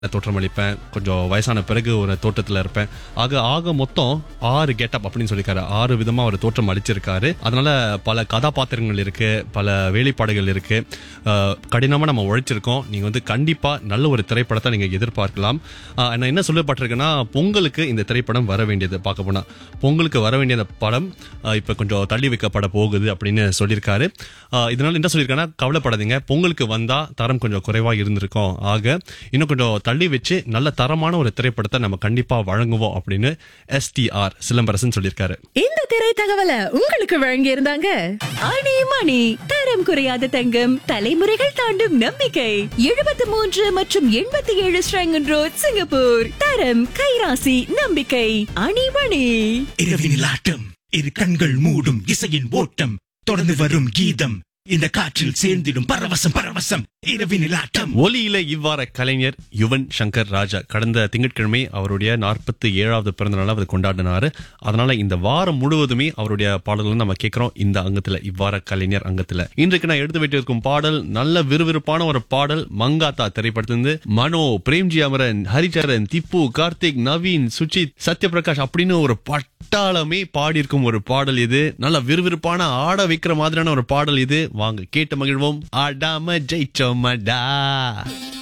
தோற்றமளிப்பேன் கொஞ்சம் வயசான பிறகு ஒரு தோட்டத்தில் இருப்பேன் ஆக ஆக மொத்தம் ஆறு கெட்டப் அப்படின்னு சொல்லியிருக்காரு ஆறு விதமா அவர் தோற்றம் அளிச்சிருக்காரு அதனால பல கதாபாத்திரங்கள் இருக்கு பல வேலைப்பாடுகள் இருக்கு அஹ், கடினமா நம்ம உழைச்சிருக்கோம் நீங்க வந்து கண்டிப்பா நல்ல ஒரு திரைப்படத்தை நீங்க எதிர்பார்க்கலாம் அஹ், நான் என்ன சொல்லப்பட்டிருக்குன்னா பொங்கலுக்கு இந்த திரைப்படம் வர வேண்டியது பார்க்க போனா பொங்கலுக்கு வர வேண்டிய அந்த படம் அஹ், இப்ப கொஞ்சம் தள்ளி வைக்கப்பட போகுது அப்படின்னு சொல்லியிருக்காரு அஹ், இதனால என்ன சொல்லியிருக்காங்கன்னா கவலைப்படாதீங்க பொங்கலுக்கு வந்தா தரம் கொஞ்சம் குறைவா இருந்திருக்கும் ஆக இன்னும் கொஞ்சம் தள்ளி வச்சு நல்ல தரமான ஒரு திரைப்படத்தை நம்ம கண்டிப்பா வழங்குவோம் அப்படின்னு எஸ்டிஆர் சிலம்பரசன் சொல்லியிருக்காரு இந்த திரை தகவலை உங்களுக்கு வழங்கி இருந்தாங்க ஆணி மணி தரம் குறையாத தங்கம் தலைமுறைகள் தாண்டும் நம்பிக்கை எழுபத்தி மூன்று மற்றும் எண்பத்தி ஏழு ஸ்ரங்கன் ரோட் சிங்கப்பூர் தரம் கைராசி நம்பிக்கை அணிமணி இரவினில் ஆட்டம் இரு கண்கள் மூடும் இசையின் ஓட்டம் தொடர்ந்து வரும் கீதம் இந்த காற்றில் சேர்ந்திடும் பரவசம் பரவசம் இரவினில் ஆட்டம் ஒலியில இவ்வாற கலைஞர் யுவன் சங்கர் ராஜா கடந்த திங்கட்கிழமை அவருடைய நாற்பத்தி ஏழாவது பிறந்த நாள் அவர் கொண்டாடினாரு அதனால இந்த வாரம் முழுவதுமே அவருடைய பாடல்கள் நம்ம கேட்கிறோம் இந்த அங்கத்துல இவ்வாற கலைஞர் அங்கத்துல இன்றைக்கு நான் எடுத்து வைத்திருக்கும் பாடல் நல்ல விறுவிறுப்பான ஒரு பாடல் மங்காத்தா திரைப்படத்திலிருந்து மனோ பிரேம்ஜி அமரன் ஹரிச்சரன் திப்பு கார்த்திக் நவீன் சுஜித் சத்யபிரகாஷ் அப்படின்னு ஒரு பட்டாளமே பாடியிருக்கும் ஒரு பாடல் இது நல்ல விறுவிறுப்பான ஆட வைக்கிற மாதிரியான ஒரு பாடல் இது வாங்க கேட்டு மகிழ்வோம் ஆடாம ஜெயிச்சோமடா